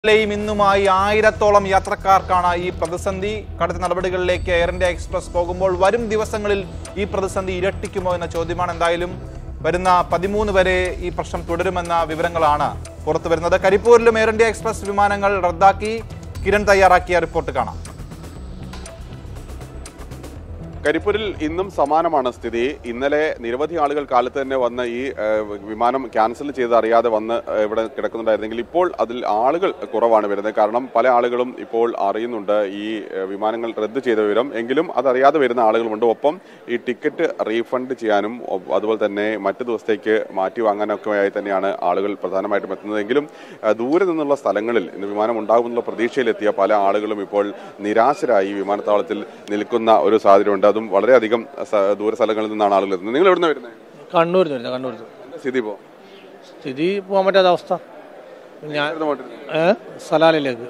ഇന്നലെയും ഇന്നുമായി ആയിരത്തോളം യാത്രക്കാർക്കാണ് ഈ പ്രതിസന്ധി കടുത്ത നടപടികളിലേക്ക് എയർ ഇന്ത്യ എക്സ്പ്രസ് പോകുമ്പോൾ വരും ദിവസങ്ങളിൽ ഈ പ്രതിസന്ധി ഇരട്ടിക്കുമോ എന്ന ചോദ്യമാണ് എന്തായാലും വരുന്ന പതിമൂന്ന് വരെ ഈ പ്രശ്നം തുടരുമെന്ന വിവരങ്ങളാണ് പുറത്തു വരുന്നത് കരിപ്പൂരിലും എയർ ഇന്ത്യ എക്സ്പ്രസ് വിമാനങ്ങൾ റദ്ദാക്കി കിരൺ തയ്യാറാക്കിയ റിപ്പോർട്ട് കാണാം കരിപ്പൂരിൽ ഇന്നും സമാനമാണ് സ്ഥിതി ഇന്നലെ നിരവധി ആളുകൾ കാലത്ത് തന്നെ വന്ന് ഈ ഏഹ്, വിമാനം ക്യാൻസൽ ചെയ്ത് അറിയാതെ വന്ന് ഏഹ്, ഇവിടെ കിടക്കുന്നുണ്ടായിരുന്നെങ്കിൽ ഇപ്പോൾ അതിൽ ആളുകൾ കുറവാണ് വരുന്നത് കാരണം പല ആളുകളും ഇപ്പോൾ അറിയുന്നുണ്ട് ഈ ഏഹ്, വിമാനങ്ങൾ റദ്ദ് ചെയ്ത വിവരം എങ്കിലും അതറിയാതെ വരുന്ന ആളുകളുമുണ്ട് ഒപ്പം ഈ ടിക്കറ്റ് റീഫണ്ട് ചെയ്യാനും ഒ- അതുപോലെ തന്നെ മറ്റു ദിവസത്തേക്ക് മാറ്റി വാങ്ങാനൊക്കെ ആയി തന്നെയാണ് ആളുകൾ പ്രധാനമായിട്ടും എത്തുന്നതെങ്കിലും ഏഹ്, ദൂരെ നിന്നുള്ള സ്ഥലങ്ങളിൽ ഇന്ന് വിമാനം ഉണ്ടാകുമെന്നുള്ള പ്രതീക്ഷയിലെത്തിയ പല ആളുകളും ഇപ്പോൾ നിരാശരായി വിമാനത്താവളത്തിൽ നിൽക്കുന്ന ഒരു സാഹചര്യമുണ്ട് അതും വളരെയധികം സ- ദൂര സ്ഥലങ്ങളിൽ നിന്നാണ് ആളുകൾ എത്തുന്നത് നിങ്ങൾ എവിടുന്ന് വരുന്നത് കണ്ണൂർ വരുന്നത് കണ്ണൂർ എന്താ സ്ഥിതി ഇപ്പോൾ സ്ഥിതി പോകാൻ പറ്റാത്ത അവസ്ഥ ഞാൻ എവിടുന്ന് പോയിട്ടിരുന്നത്? ഏ സലാലിലേക്ക്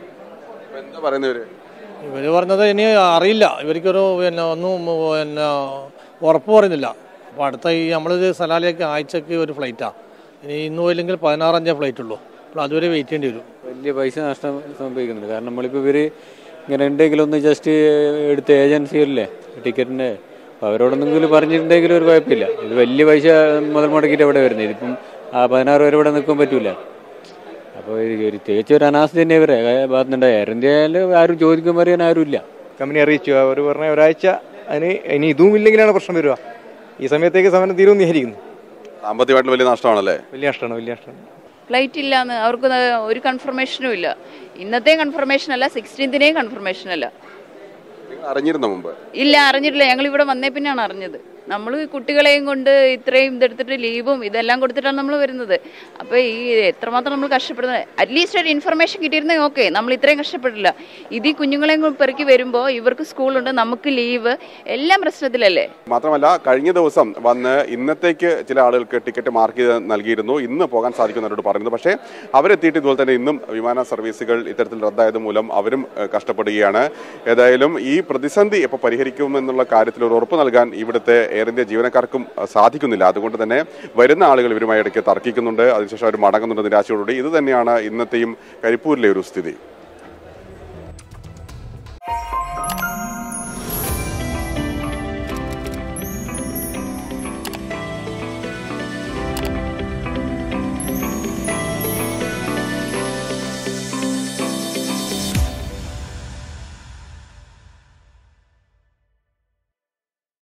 ഇപ്പൊ എന്താ പറയുന്നവര് ഇവർ പറഞ്ഞത് ഇനി അറിയില്ല ഇവർക്കൊരു പിന്നെ ഒന്നും പിന്നെ ഉറപ്പ് പറയുന്നില്ല അപ്പോൾ അടുത്ത ഈ നമ്മളിത് സലാലിലേക്ക് ആഴ്ചക്ക് ഒരു ഫ്ലൈറ്റാണ് ഇനി ഇന്ന് പോയില്ലെങ്കിൽ പതിനാറഞ്ചേ ഫ്ലൈറ്റ് ഉള്ളൂ അപ്പോൾ അതുവരെ വെയിറ്റ് ചെയ്യേണ്ടി വരും വലിയ പൈസ നഷ്ടം സംഭവിക്കുന്നുണ്ട് കാരണം നമ്മളിപ്പോൾ ഇവർ ഇങ്ങനെ ഉണ്ടെങ്കിൽ ഒന്ന് ജസ്റ്റ് എടുത്ത ഏജൻസിയല്ലേ ടിക്കറ്റിൻ്റെ അപ്പോൾ അവരോടൊന്നെങ്കിലും പറഞ്ഞിട്ടുണ്ടെങ്കിൽ ഒരു കുഴപ്പമില്ല ഇത് വലിയ പൈസ മുതൽ മുടക്കിയിട്ട് എവിടെ വരുന്നത് ഇതിപ്പം ആ പതിനാറ് വരെ ഇവിടെ നിൽക്കാൻ പറ്റൂല അപ്പോൾ ഒരു തേച്ച് ഒരു അനാസ്ഥ തന്നെ ഇവരെ ഭാഗത്തുണ്ട് എയർ ഇന്ത്യയിൽ ആരും ചോദിക്കാൻ പറയാൻ ആരും ഇല്ല കമ്പനി അറിയിച്ചു അവർ പറഞ്ഞ ഒരാഴ്ച അതിന് ഇനി ഇതും ഇല്ലെങ്കിലാണ് പ്രശ്നം വരിക ഈ സമയത്തേക്ക് സമരം തീരുമെന്ന് വിചാരിക്കുന്നു സാമ്പത്തികമായിട്ടുള്ള വലിയ നഷ്ടമാണല്ലേ വലിയ നഷ്ടമാണ് വലിയ നഷ്ടമാണ് ഫ്ലൈറ്റ് ഇല്ലാന്ന് അവർക്ക് ന- ഒരു കൺഫർമേഷനും ഇല്ല ഇന്നത്തെ കൺഫർമേഷൻ അല്ല സിക്സ്റ്റീൻത്തിനെയും കൺഫർമേഷൻ അല്ല നിങ്ങൾ അറിഞ്ഞിരുന്നോ മുമ്പ് ഇല്ല അറിഞ്ഞിട്ടില്ല ഞങ്ങൾ ഇവിടെ വന്നേ പിന്നെയാണ് അറിഞ്ഞത് നമ്മൾ കുട്ടികളെയും കൊണ്ട് ഇത്രയും ഇതെടുത്തിട്ട് ലീവും ഇതെല്ലാം കൊടുത്തിട്ടാണ് നമ്മൾ വരുന്നത് അപ്പോൾ ഈ എത്രമാത്രം നമ്മൾ കഷ്ടപ്പെടുന്നത് അറ്റ്ലീസ്റ്റ് ഒരു ഇൻഫർമേഷൻ കിട്ടിയിരുന്നെങ്കിൽ ഓക്കെ നമ്മൾ ഇത്രയും കഷ്ടപ്പെടില്ല ഇത് ഈ കുഞ്ഞുങ്ങളെയും കൂടി പെറുക്കി വരുമ്പോൾ ഇവർക്ക് സ്കൂളുണ്ട് നമുക്ക് ലീവ് എല്ലാം പ്രശ്നത്തിലല്ലേ മാത്രമല്ല കഴിഞ്ഞ ദിവസം വന്ന് ഇന്നത്തേക്ക് ചില ആളുകൾക്ക് ടിക്കറ്റ് മാർക്ക് ചെയ്ത് നൽകിയിരുന്നു ഇന്ന് പോകാൻ സാധിക്കുന്നവരോട് പറയുന്നത് പക്ഷേ അവരെത്തിയിട്ട് ഇതുപോലെ തന്നെ ഇന്നും വിമാന സർവീസുകൾ ഇത്തരത്തിൽ റദ്ദായത് മൂലം അവരും ഏഹ്, കഷ്ടപ്പെടുകയാണ് ഏതായാലും ഈ പ്രതിസന്ധി എപ്പോൾ പരിഹരിക്കുമെന്നുള്ള കാര്യത്തിൽ ഒരു ഉറപ്പ് നൽകാൻ ഇവിടുത്തെ എയർ ഇന്ത്യ ജീവനക്കാർക്കും അഹ്, സാധിക്കുന്നില്ല അതുകൊണ്ട് തന്നെ വരുന്ന ആളുകൾ ഇവരുമായി ഇടയ്ക്ക് തർക്കിക്കുന്നുണ്ട് അതിനുശേഷം അവർ മടങ്ങുന്നുണ്ട് നിരാശയോടുകൂടി ഇത് തന്നെയാണ് ഇന്നത്തെയും കരിപ്പൂരിലെ ഒരു സ്ഥിതി